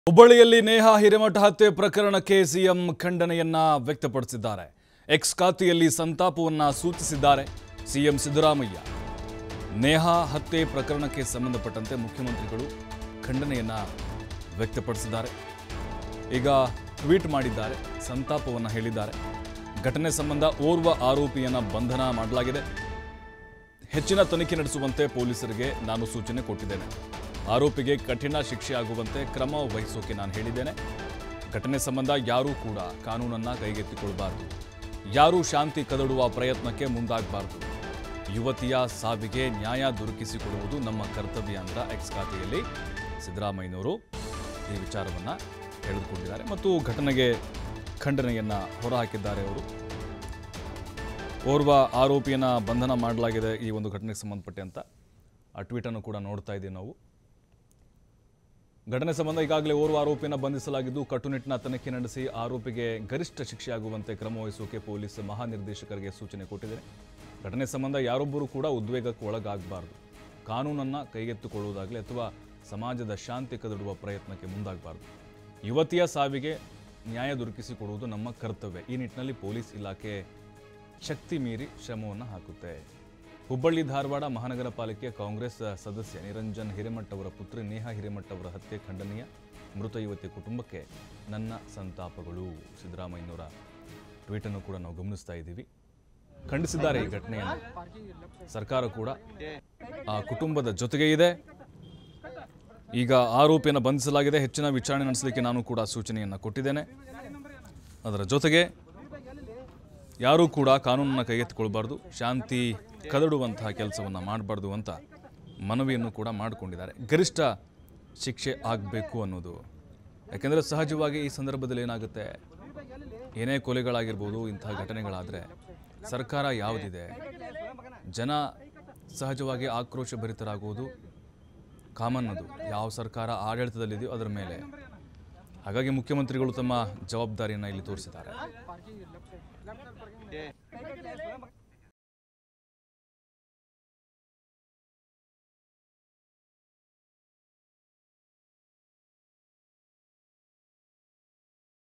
ಹುಬ್ಬಳ್ಳಿಯಲ್ಲಿ ನೇಹಾ ಹಿರೇಮಠ ಹತ್ಯೆ ಪ್ರಕರಣಕ್ಕೆ ಸಿಎಂ ಖಂಡನೆಯನ್ನ ವ್ಯಕ್ತಪಡಿಸಿದ್ದಾರೆ ಎಕ್ಸ್ ಖಾತೆಯಲ್ಲಿ ಸಂತಾಪವನ್ನ ಸೂಚಿಸಿದ್ದಾರೆ ಸಿಎಂ ಸಿದ್ದರಾಮಯ್ಯ ನೇಹಾ ಹತ್ಯೆ ಪ್ರಕರಣಕ್ಕೆ ಸಂಬಂಧಪಟ್ಟಂತೆ ಮುಖ್ಯಮಂತ್ರಿಗಳು ಖಂಡನೆಯನ್ನ ವ್ಯಕ್ತಪಡಿಸಿದ್ದಾರೆ ಈಗ ಟ್ವೀಟ್ ಮಾಡಿದ್ದಾರೆ ಸಂತಾಪವನ್ನು ಹೇಳಿದ್ದಾರೆ ಘಟನೆ ಸಂಬಂಧ ಓರ್ವ ಆರೋಪಿಯನ್ನ ಬಂಧನ ಮಾಡಲಾಗಿದೆ ಹೆಚ್ಚಿನ ತನಿಖೆ ನಡೆಸುವಂತೆ ಪೊಲೀಸರಿಗೆ ನಾನು ಸೂಚನೆ ಕೊಟ್ಟಿದ್ದೇನೆ ಆರೋಪಿಗೆ ಕಠಿಣ ಶಿಕ್ಷೆ ಆಗುವಂತೆ ಕ್ರಮ ವಹಿಸೋಕೆ ನಾನು ಹೇಳಿದ್ದೇನೆ ಘಟನೆ ಸಂಬಂಧ ಯಾರೂ ಕೂಡ ಕಾನೂನನ್ನ ಕೈಗೆತ್ತಿಕೊಳ್ಳಬಾರದು ಯಾರೂ ಶಾಂತಿ ಕದಡುವ ಪ್ರಯತ್ನಕ್ಕೆ ಮುಂದಾಗಬಾರದು ಯುವತಿಯ ಸಾವಿಗೆ ನ್ಯಾಯ ದೊರಕಿಸಿಕೊಡುವುದು ನಮ್ಮ ಕರ್ತವ್ಯ ಅಂತ ಎಕ್ಸ್ ಖಾತೆಯಲ್ಲಿ ಸಿದ್ದರಾಮಯ್ಯನವರು ಈ ವಿಚಾರವನ್ನು ಹೇಳಿದುಕೊಂಡಿದ್ದಾರೆ ಮತ್ತು ಘಟನೆಗೆ ಖಂಡನೆಯನ್ನು ಹೊರಹಾಕಿದ್ದಾರೆ ಅವರು ಓರ್ವ ಆರೋಪಿಯನ್ನ ಬಂಧನ ಮಾಡಲಾಗಿದೆ ಈ ಒಂದು ಘಟನೆಗೆ ಸಂಬಂಧಪಟ್ಟಂತ ಆ ಟ್ವೀಟನ್ನು ಕೂಡ ನೋಡ್ತಾ ಇದ್ದೀವಿ ನಾವು ಘಟನೆ ಸಂಬಂಧ ಈಗಾಗಲೇ ಓರ್ವ ಆರೋಪಿಯನ್ನು ಬಂಧಿಸಲಾಗಿದ್ದು ಕಟ್ಟುನಿಟ್ಟಿನ ತನಿಖೆ ನಡೆಸಿ ಆರೋಪಿಗೆ ಗರಿಷ್ಠ ಶಿಕ್ಷೆ ಆಗುವಂತೆ ಕ್ರಮ ವಹಿಸೋಕೆ ಪೊಲೀಸ್ ಮಹಾನಿರ್ದೇಶಕರಿಗೆ ಸೂಚನೆ ಕೊಟ್ಟಿದೆ ಘಟನೆ ಸಂಬಂಧ ಯಾರೊಬ್ಬರೂ ಕೂಡ ಉದ್ವೇಗಕ್ಕೆ ಒಳಗಾಗಬಾರದು ಕಾನೂನನ್ನು ಕೈಗೆತ್ತಿಕೊಳ್ಳುವುದಾಗಲಿ ಅಥವಾ ಸಮಾಜದ ಶಾಂತಿ ಕದಡುವ ಪ್ರಯತ್ನಕ್ಕೆ ಮುಂದಾಗಬಾರದು ಯುವತಿಯ ಸಾವಿಗೆ ನ್ಯಾಯ ದೊರಕಿಸಿಕೊಡುವುದು ನಮ್ಮ ಕರ್ತವ್ಯ ಈ ನಿಟ್ಟಿನಲ್ಲಿ ಪೊಲೀಸ್ ಇಲಾಖೆ ಶಕ್ತಿ ಮೀರಿ ಶ್ರಮವನ್ನು ಹಾಕುತ್ತೆ ಹುಬ್ಬಳ್ಳಿ ಧಾರವಾಡ ಮಹಾನಗರ ಪಾಲಿಕೆಯ ಕಾಂಗ್ರೆಸ್ ಸದಸ್ಯ ನಿರಂಜನ್ ಹಿರೇಮಠ್ ಅವರ ಪುತ್ರಿ ನೇಹಾ ಹಿರೇಮಠ್ ಅವರ ಹತ್ಯೆ ಖಂಡನೀಯ ಮೃತ ಯುವತಿಯ ಕುಟುಂಬಕ್ಕೆ ನನ್ನ ಸಂತಾಪಗಳು ಸಿದ್ದರಾಮಯ್ಯನವರ ಟ್ವೀಟನ್ನು ಕೂಡ ನಾವು ಗಮನಿಸ್ತಾ ಇದ್ದೀವಿ ಖಂಡಿಸಿದ್ದಾರೆ ಈ ಘಟನೆಯನ್ನು ಸರ್ಕಾರ ಕೂಡ ಆ ಕುಟುಂಬದ ಜೊತೆಗೆ ಇದೆ ಈಗ ಆರೋಪಿಯನ್ನು ಬಂಧಿಸಲಾಗಿದೆ ಹೆಚ್ಚಿನ ವಿಚಾರಣೆ ನಡೆಸಲಿಕ್ಕೆ ನಾನು ಕೂಡ ಸೂಚನೆಯನ್ನು ಕೊಟ್ಟಿದ್ದೇನೆ ಅದರ ಜೊತೆಗೆ ಯಾರೂ ಕೂಡ ಕಾನೂನನ್ನು ಕೈಗೆತ್ತಿಕೊಳ್ಬಾರ್ದು ಶಾಂತಿ ಕದಡುವಂತಹ ಕೆಲಸವನ್ನು ಮಾಡಬಾರ್ದು ಅಂತ ಮನವಿಯನ್ನು ಕೂಡ ಮಾಡಿಕೊಂಡಿದ್ದಾರೆ ಗರಿಷ್ಠ ಶಿಕ್ಷೆ ಆಗಬೇಕು ಅನ್ನೋದು ಯಾಕೆಂದರೆ ಸಹಜವಾಗಿ ಈ ಸಂದರ್ಭದಲ್ಲಿ ಏನಾಗುತ್ತೆ ಏನೇ ಕೊಲೆಗಳಾಗಿರ್ಬೋದು ಇಂತಹ ಘಟನೆಗಳಾದರೆ ಸರ್ಕಾರ ಯಾವುದಿದೆ ಜನ ಸಹಜವಾಗಿ ಆಕ್ರೋಶ ಭರಿತರಾಗುವುದು ಕಾಮನ್ ಅದು ಯಾವ ಸರ್ಕಾರ ಆಡಳಿತದಲ್ಲಿದೆಯೋ ಅದರ ಮೇಲೆ ಹಾಗಾಗಿ ಮುಖ್ಯಮಂತ್ರಿಗಳು ತಮ್ಮ ಜವಾಬ್ದಾರಿಯನ್ನು ಇಲ್ಲಿ ತೋರಿಸಿದ್ದಾರೆ